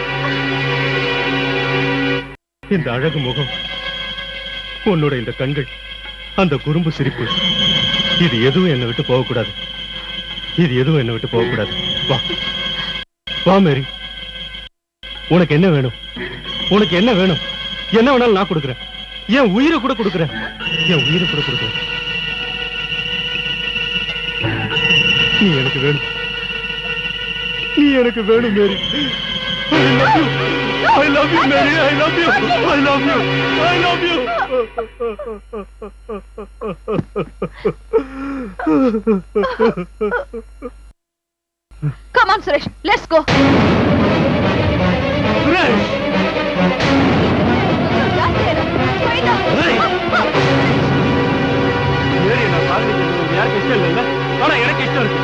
Speaker 3: இந்த அழகு முகம் உன்னோட இந்த கண்கள் அந்த குறும்பு சிரிப்பு இது எதுவும் என்னை விட்டு போகக்கூடாது இது எதுவும் என்னை விட்டு போகக்கூடாது வா வா மேரி உனக்கு என்ன வேணும் உனக்கு என்ன வேணும் என்ன வேணாலும் நான் கொடுக்குறேன் என் உயிரை கூட கொடுக்குறேன் என் உயிரை கூட கொடுக்குறேன் நீ எனக்கு வேணும் நீ எனக்கு வேணும் Mary I love you Mary I love you I love you I love you
Speaker 1: come on Suresh let's go
Speaker 3: Suresh Mary நான் காதலிக்கிறது யாருக்கு இஷ்டம் இல்லைல்ல ஆனா எனக்கு இஷ்டம் இருக்கு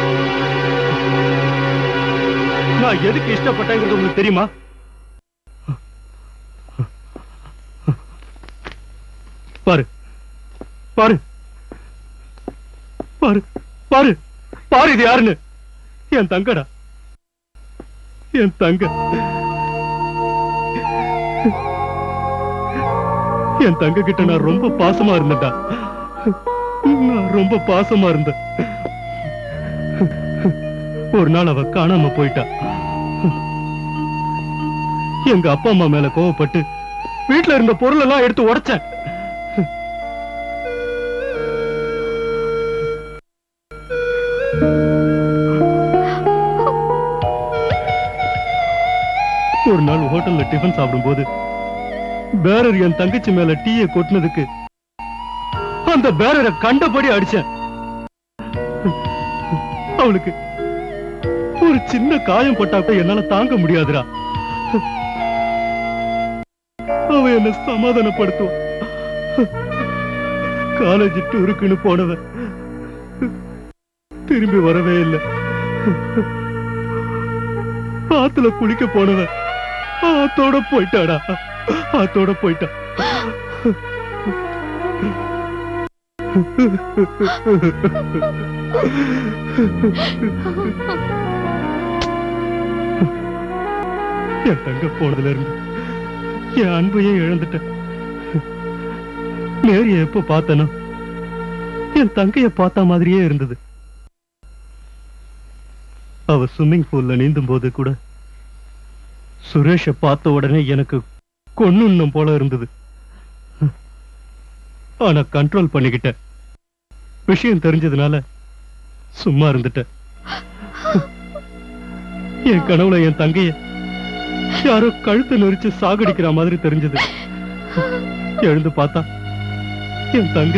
Speaker 3: நான் எதுக்கு இஷ்டப்பட்டேங்கிறது உங்களுக்கு தெரியுமா பாரு பாரு பாரு பாரு பாரு இது யாருன்னு என் தங்கடா என் தங்க என் தங்க கிட்ட நான் ரொம்ப பாசமா இருந்தேன்டா நான் ரொம்ப பாசமா இருந்தேன் ஒரு நாள் அவ காணாம போயிட்டா எங்க அப்பா அம்மா மேல கோவப்பட்டு வீட்டுல இருந்த பொருள் எல்லாம் எடுத்து உடைச்சேன் ஒரு நாள் ஹோட்டல்ல டிஃபன் சாப்பிடும்போது பேரர் என் தங்கச்சி மேல டீயை கொட்டினதுக்கு அந்த பேரரை கண்டபடி அடிச்சேன் அவளுக்கு ஒரு சின்ன காயம் பட்டா கூட என்னால தாங்க முடியாதுடா அவ என்ன சமாதானப்படுத்துவான் காலேஜ் டூருக்குன்னு போனவன் திரும்பி வரவே இல்லை ஆத்துல குளிக்க போனவன் ஆத்தோட போயிட்டாடா ஆத்தோட போயிட்டா என் தங்க போனதுல இருந்து என் அன்பையே இழந்துட்டேன் மேரிய எப்ப பார்த்தனோ என் தங்கைய பார்த்த மாதிரியே இருந்தது அவ ஸ்விம்மிங் பூல்ல நீந்தும் போது கூட சுரேஷ பார்த்த உடனே எனக்கு கொன்னுண்ணும் போல இருந்தது ஆனா கண்ட்ரோல் பண்ணிக்கிட்டேன் விஷயம் தெரிஞ்சதுனால சும்மா இருந்துட்டேன் என் கனவுல என் தங்கைய யாரோ கழுத்தை நெரிச்சு சாகடிக்கிற மாதிரி தெரிஞ்சது எழுந்து பார்த்தா என் தங்க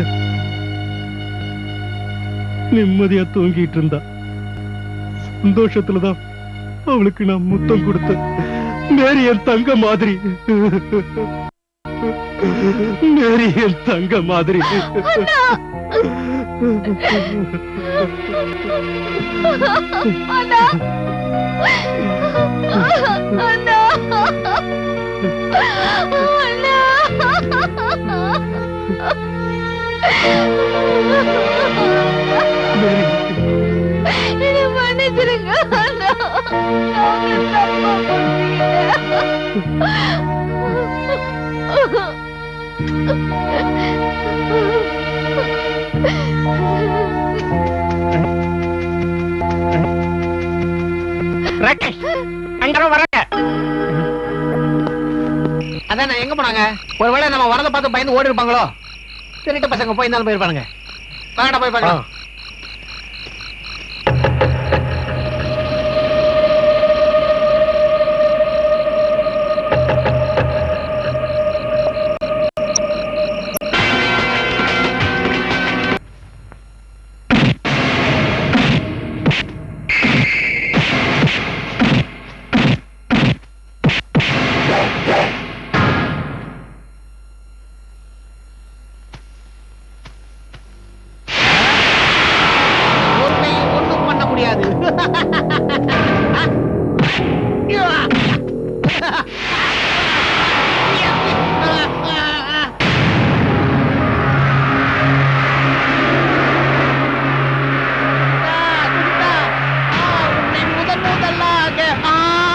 Speaker 3: நிம்மதியா தூங்கிட்டு இருந்தா சந்தோஷத்துலதான் அவளுக்கு நான் முத்தம் கொடுத்தேன் மேரி என் தங்க மாதிரி மேரி என் தங்க மாதிரி
Speaker 1: அண்ணா அண்ணா என்னை மன்னிச்சிருங்க அண்ணா நான் ஒரு தப்பா
Speaker 6: ராகேஷ் அங்க வராங்க அதான் நான் எங்க போனாங்க ஒருவேளை நம்ம வரத பார்த்து பயந்து ஓடி இருப்பாங்களோ திருட்டு பசங்க போய் இருந்தாலும் போயிருப்பானுங்க வாங்கடா போய் பார்க்கலாம் ஒன்னையும் ஒண்ணும் பண்ண முடியாது முதல் முதலாக ஆ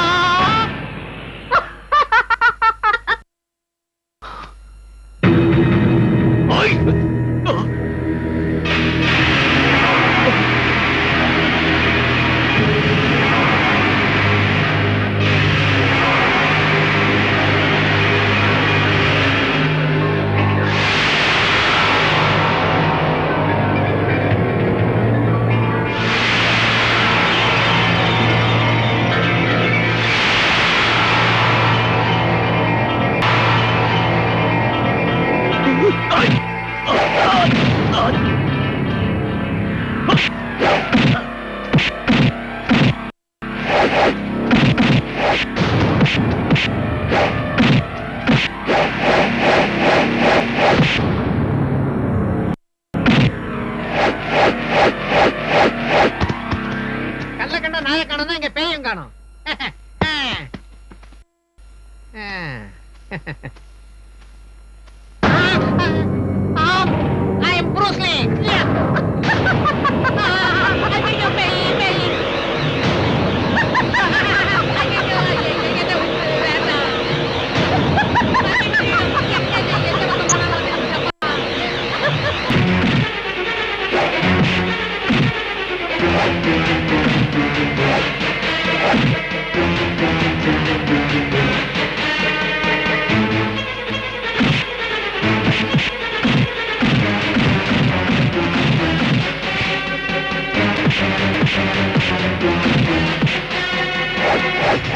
Speaker 6: கல்ல கண்ட நாய காணும் இங்க பேயும் காணும் I am Bruce Lee. Yeah. ஐயையோ, பேய், பேய். ஐயையோ, ஐயையோ, என்ன விட்டு வேண்டாம். ஐயையோ, எந்த பக்கம் போனாலும்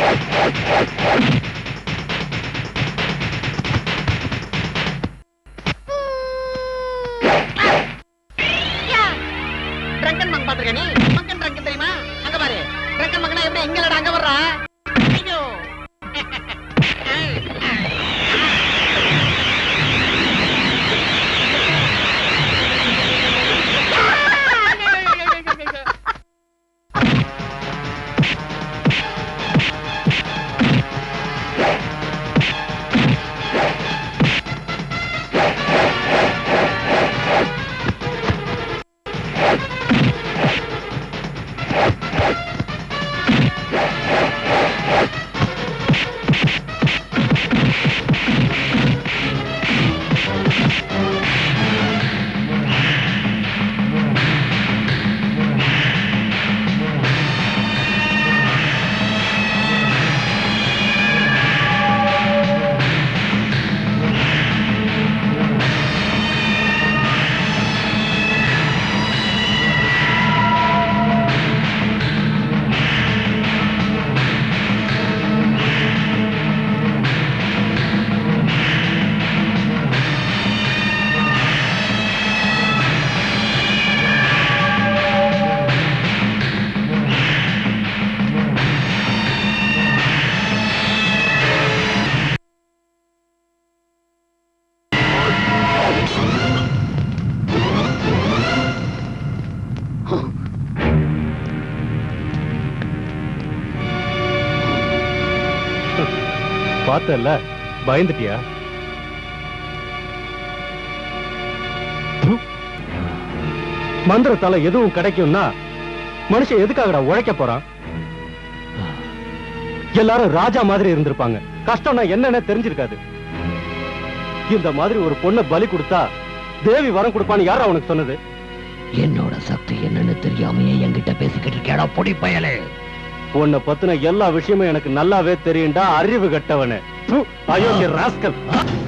Speaker 6: ட்ரங்கன் மங்க பாத்துருக்க நீ மக்கன் ட்ரங்கன் தெரியுமா அங்க பாரு ட்ரங்கன் மங்கனா எப்படி எங்க அங்க வர்றா ஐயோ
Speaker 3: பார்த்தல பயந்துட்டியா மந்திரத்தால எதுவும் கிடைக்கும்னா மனுஷன் எதுக்காகடா உழைக்க போறான் எல்லாரும் ராஜா மாதிரி இருந்திருப்பாங்க கஷ்டம்னா என்னன்னு தெரிஞ்சிருக்காது இந்த மாதிரி ஒரு பொண்ணை பலி கொடுத்தா தேவி வரம் கொடுப்பான்னு யாரா உனக்கு சொன்னது
Speaker 7: என்னோட சக்தி என்னன்னு தெரியாமையே என்கிட்ட பேசிக்கிட்டு இருக்கேடா பொடி பயலே
Speaker 3: உன்னை பத்தின எல்லா விஷயமும் எனக்கு நல்லாவே தெரியும்டா அறிவு கட்டவனே ப்பு, அயோக்கிய ராஸ்கல்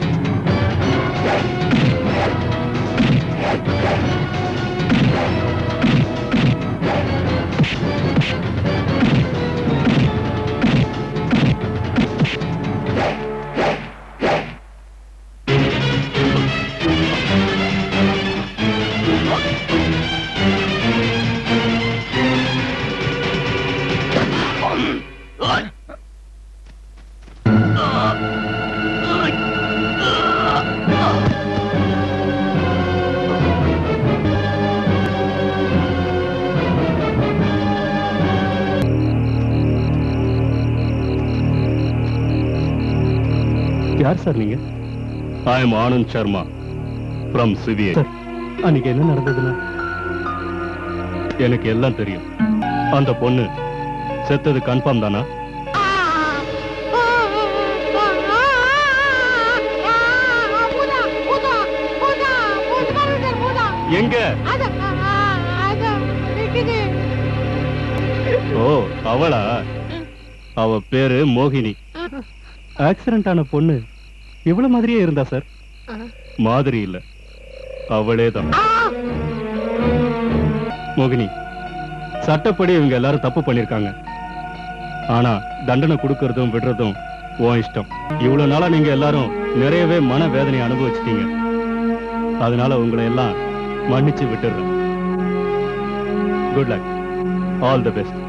Speaker 3: யார் சார் நீங்க
Speaker 5: I am Anand Sharma from CBI
Speaker 3: sir அன்னைக்கு என்ன நடந்ததுன்னா
Speaker 5: எனக்கு எல்லாம் தெரியும் அந்த பொண்ணு செத்தது கன்ஃபார்ம் தானா எங்க ஓ அவளா அவ பேரு மோகினி
Speaker 3: ஆக்சிடென்ட் ஆன பொண்ணு இவ்வளவு மாதிரியே இருந்தா சார்
Speaker 5: மாதிரி இல்ல அவளே தான் மோகினி சட்டப்படி இவங்க எல்லாரும் தப்பு பண்ணிருக்காங்க ஆனா தண்டனை கொடுக்கறதும் விடுறதும் உன் இஷ்டம் இவ்வளவு நாளா நீங்க எல்லாரும் நிறையவே மன வேதனை அனுபவிச்சிட்டீங்க அதனால உங்களை எல்லாம் மன்னிச்சு விட்டுடுறேன் good luck all the best